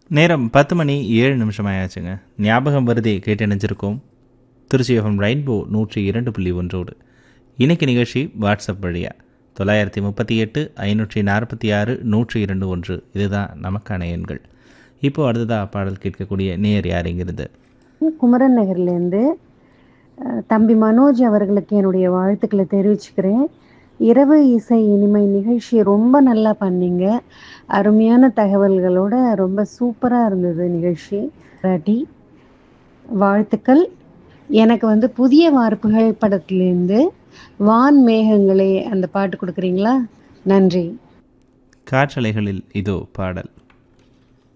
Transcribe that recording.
நேரம் பத்து மணி ஏழு நிமிஷம் ஆயாச்சுங்க ஞாபகம் வருதே கேட்டு இணைஞ்சிருக்கோம் திருச்சி எஃப்எம் ரெயின்போ நூற்றி இரண்டு புள்ளி ஒன்றோடு இன்னைக்கு நிகழ்ச்சி வாட்ஸ்அப் வழியா தொள்ளாயிரத்தி முப்பத்தி எட்டு ஐநூற்றி நாற்பத்தி ஆறு நூற்றி இரண்டு ஒன்று இதுதான் நமக்கான எண்கள் இப்போ அடுத்ததாக பாடல் கேட்கக்கூடிய நேர் யார் இங்கிருந்து குமரன் நகர்லேருந்து அஹ், தம்பி மனோஜ் அவர்களுக்கு என்னுடைய வாழ்த்துக்களை தெரிவிச்சுக்கிறேன் இரவு இசை இனிமை நிகழ்ச்சி ரொம்ப நல்லா பண்ணீங்க அருமையான தகவல்களோட ரொம்ப சூப்பராக இருந்தது நிகழ்ச்சி பாராட்டி வாழ்த்துக்கள் எனக்கு வந்து புதிய வார்ப்புகள் படத்துலேருந்து வான் மேகங்களே அந்த பாட்டு கொடுக்குறீங்களா நன்றி காற்றலைகளில் இதோ பாடல்